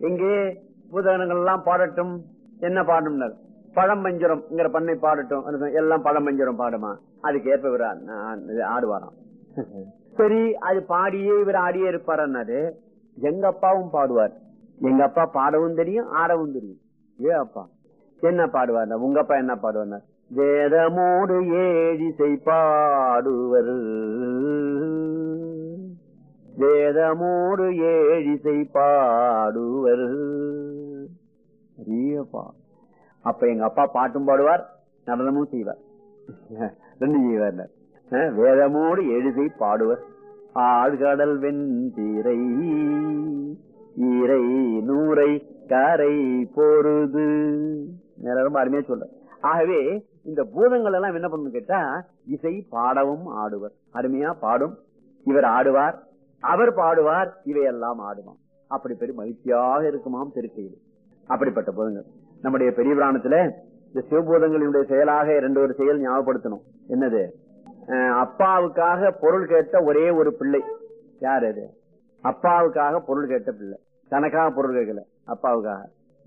எங்கே பூதகணங்கள் எல்லாம் பாடட்டும் என்ன பாடும்னர் பழம்பஞ்சரம்ங்கிற பண்ணை பாடட்டும் அது எல்லாம் பழம்பஞ்சரம் பாடுமா அதுக்கு ஏற்ப இவர் ஆ- ஆ- இது ஆடுவாராம் சரி அது பாடியே இவர் ஆடியே இருப்பாருன்னாரு எங்க அப்பாவும் பாடுவார் எங்க அப்பா பாடவும் தெரியும் ஆடவும் தெரியும் ஏ அப்பா என்ன பாடுவார் உங்க அப்பா என்ன பாடுவார் வேதமோடு ஏழிசை பாடுவர் வேதமோடு ஏழிசை பாடுவர் ஐயப்பா அப்ப எங்க அப்பா பாட்டும் பாடுவார் நடனமும் செய்வார் ரெண்டு செய்வார் அஹ், வேதமோடு எழுதை பாடுவர் ஆழ்கடல் வெண்தீரை ஈரை நூரை கரை பொருது நேரா ரொம்ப அருமையா சொல்ற ஆகவே இந்த பூதங்கள் எல்லாம் என்ன பண்ணணும் கேட்டா இசை பாடவும் ஆடுவர் அருமையா பாடும் இவர் ஆடுவார் அவர் பாடுவார் இவையெல்லாம் ஆடுவான் அப்படி பெரிய மகிழ்ச்சியாக இருக்குமாம் திருக்கையில் அப்படிப்பட்ட பூதங்கள் நம்முடைய பெரிய புராணத்துல இந்த சிவபூதங்களினுடைய செயலாக இரண்டு ஒரு செயல் ஞாபகப்படுத்தணும் என்னது அஹ் அப்பாவுக்காக பொருள் கேட்ட ஒரே ஒரு பிள்ளை யார் அது அப்பாவுக்காக பொருள் கேட்ட பிள்ளை தனக்காக பொருள் கேட்கல அப்பாவுக்காக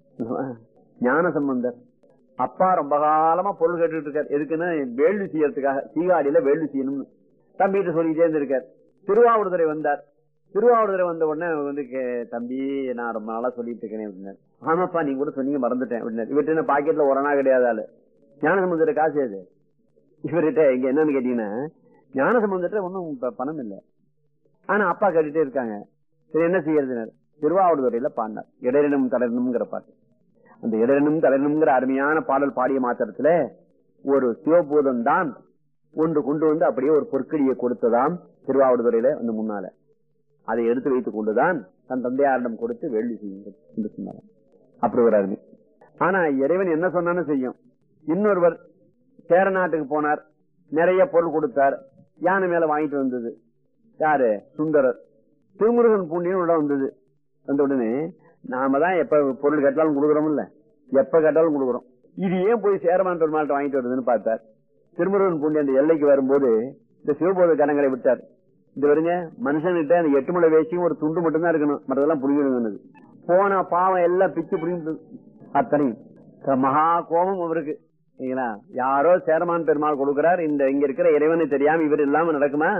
ஞான சம்பந்தர் அப்பா ரொம்ப காலமா பொருள் கேட்டுட்டு இருக்காரு எதுக்குன்னா வேள்வி செய்யறதுக்காக சீகாடியில வேள்வி செய்யணும்னு தம்பிகிட்ட சொல்லிட்டே இருந்திருக்கார் திருவாவூர்துறை வந்தார் திருவாவூர்துறை வந்த உடனே வந்து கே- தம்பி நான் ரொம்ப நாளா சொல்லிட்டு இருக்கேன் அப்படின்னாரு ஆமாப்பா நீங்க கூட சொன்னீங்க மறந்துட்டேன் அப்படின்னாரு இவர்கிட்ட என்ன பாக்கெட்ல ஒரணா கிடையாது ஆளு ஞான சம்பந்தர் காசு அது இவர்கிட்ட இங்க என்னன்னு கேட்டீங்கன்னா ஞான சம்பந்தத்துல ஒன்னும் ப- பணம் இல்ல ஆனா அப்பா கேட்டுட்டே இருக்காங்க சரி என்ன செய்யறதுனாரு திருவாவூர்துறையில பாடினார் இடரினும் தளரணுங்கிற பாட்டு அந்த இடரினும் தளரணுங்கிற அருமையான பாடல் பாடிய மாத்திரத்துல ஒரு சிவபூதம் தான் ஒன்று கொண்டு வந்து அப்படியே ஒரு பொற்கடியை கொடுத்ததாம் திருவாவூர்துறையில அந்த முன்னால அதை எடுத்து வைத்துக் கொண்டுதான் தன் தந்தையாரிடம் கொடுத்து வேள்வி செய்யுங்கள் என்று சொன்னார் அப்படி ஒரு அருமை ஆனா இறைவன் என்ன சொன்னான்னு செய்யும் இன்னொருவர் சேர நாட்டுக்கு போனார் நிறைய பொருள் கொடுத்தார் யானை மேல வாங்கிட்டு வந்தது யாரு சுந்தரர் திருமுருகன் பூண்டியும் உள்ள வந்தது வந்த உடனே நாம தான் எப்ப பொருள் கேட்டாலும் கொடுக்குறோம்ல எப்ப கேட்டாலும் கொடுக்குறோம் இது ஏன் போய் சேரமான் பெருமாள்கிட்ட வாங்கிட்டு வருதுன்னு பார்த்தார் திருமுருகன் பூண்டி அந்த எல்லைக்கு வரும்போது இந்த சிவபோத கணங்களை விட்டார் இது வருங்க மனுஷன்கிட்ட அந்த எட்டு முளை வேசியும் ஒரு துண்டு மட்டும் தான் இருக்கணும் மற்றதெல்லாம் புரிஞ்சுடுங்க போன பாவம் எல்லாம் பிச்சு புரிஞ்சு அத்தனையும் க- மகா கோபம் அவருக்கு சரிங்களா? யாரோ சேரமான் பெருமாள் கொடுக்கிறார் இந்த இங்க இருக்கிற இறைவனை தெரியாம இவர் இல்லாம நடக்குமா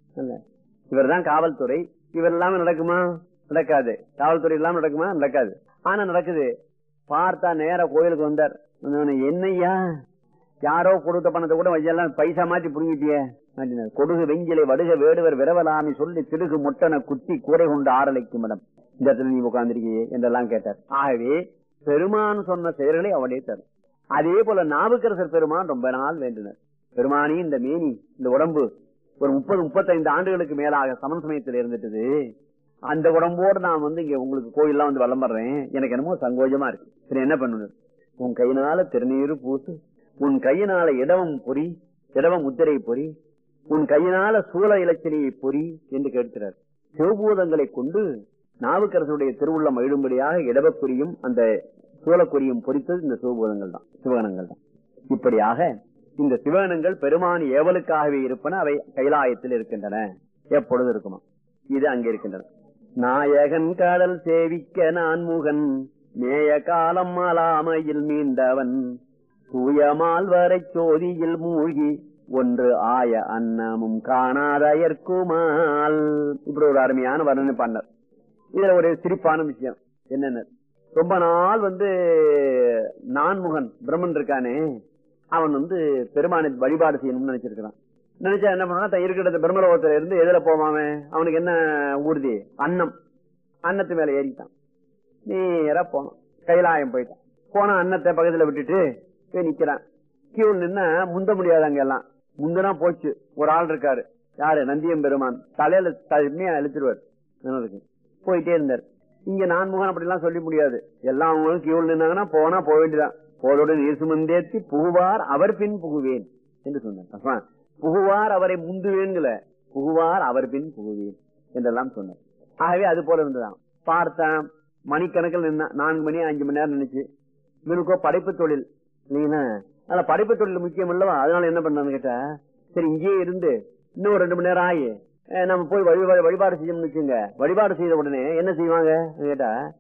இவர் தான் காவல்துறை இவர் இல்லாம நடக்குமா நடக்காது காவல்துறை இல்லாம நடக்குமா நடக்காது ஆனா நடக்குது பார்த்தா நேரா கோயிலுக்கு வந்தார் வந்தவொடனே, என்னய்யா யாரோ கொடுத்த பணத்தை கூட வையெல்லாம் பைசா மாத்தி புடுங்கிட்டியே அப்படின்னாரு. கொடுகு வெஞ்சிலை வடுக வேடுவர் விரவலாமி சொல்லி திடுகு முட்டன குத்தி கூரை கொண்டு ஆரலைக்கும் இடம் இந்த இடத்துல நீ உட்கார்ந்திருக்கியே என்றெல்லாம் கேட்டார் ஆகவே பெருமான் சொன்ன செயல்களை அவனே தரும் அதே போல நாவுக்கரசர் பெருமான் ரொம்ப நாள் வேண்டினர் பெருமானி இந்த மேனி இந்த உடம்பு ஒரு முப்பது முப்பத்தைந்து ஆண்டுகளுக்கு மேலாக சமன் சமயத்தில் இருந்துட்டது அந்த உடம்போடு நான் வந்து இங்க உங்களுக்கு கோயில்லாம் வந்து வலம் வர்றேன் எனக்கு என்னமோ சங்கோஜமா இருக்கு சரி என்ன பண்ணணும் உன் கையினால திருநீரு பூசு உன் கையினால இடவம் பொறி இடவம் முத்திரை பொறி உன் கையினால சூல இலச்சினையை பொறி என்று கேட்கிறார் சிவபூதங்களை கொண்டு நாவுக்கரசுடைய திருவுள்ளம் எழும்படியாக இடவக்குறியும் அந்த சூலக்குறியும் பொறித்தது இந்த சிவபூதங்கள் தான் சிவகணங்கள் தான் இப்படியாக இந்த சிவகணங்கள் பெருமான் ஏவலுக்காகவே இருப்பன அவை கைலாயத்தில் இருக்கின்றன எப்பொழுது இருக்குமா இது அங்கே இருக்கின்றன நாயகன் கடல் சேவிக்க நான்முகன் மேய காலம் அலாமையில் மீண்டவன் தூயமால் வரை சோதியில் மூழ்கி ஒன்று ஆய அன்னமும் காணாதயற்குமால் இப்படி ஒரு அருமையான வர்ணனை பண்ணார் இதுல ஒரு சிரிப்பான விஷயம் என்னென்ன ரொம்ப நாள் வந்து நான்முகன் பிரம்மன் இருக்கானே அவன் வந்து பெருமானை வழிபாடு செய்யணும்னு நினைச்சிருக்கிறான் நினைச்சா என்ன பண்ணா தன் இருக்கிற பிரம்மலோகத்துல இருந்து எதுல போவாமே அவனுக்கு என்ன ஊர்தி அன்னம் அன்னத்து மேல ஏறிட்டான் நேரா போனான் கைலாயம் போயிட்டான் போனா அன்னத்தை பக்கத்துல விட்டுட்டு போய் நிக்கிறான் கியூ நின்னா முந்த முடியாது அங்க எல்லாம் முந்தனா போச்சு ஒரு ஆள் இருக்காரு யாரு நந்தியம் பெருமான் தலையில தனியா இழுத்துருவார் நினைவுக்கு. போயிட்டே இருந்தார் இங்க நான்முகன் அப்படி எல்லாம் சொல்ல முடியாது எல்லாம் அவங்களும் கியூல் நின்னாங்கன்னா போனா போக வேண்டியதான் போலோடு நீர் சுமந்தேத்தி புகுவார் அவர் பின் புகுவேன் என்று சொன்னார் அப்பா, புகுவார் அவரை முந்துவேன்கள புகுவார் அவர் பின் புகுவேன் என்றெல்லாம் சொன்னார் ஆகவே அது போல இருந்ததான் பார்த்தான் மணிக்கணக்கில் நின்னா நான்கு மணி அஞ்சு மணி நேரம் நினைச்சு இவனுக்கோ படைப்பு தொழில் இல்லைங்களா அதனால படைப்பு தொழில் முக்கியம் இல்லவா அதனால என்ன பண்ணான்னு கேட்டா சரி இங்கேயே இருந்து இன்னும் ஒரு ரெண்டு மணி நேரம் ஆகி அஹ் நம்ம போய் வழிபாடு வழிபாடு செய்யணும்னு வச்சுங்க வழிபாடு செய்த உடனே என்ன செய்வாங்க கேட்டா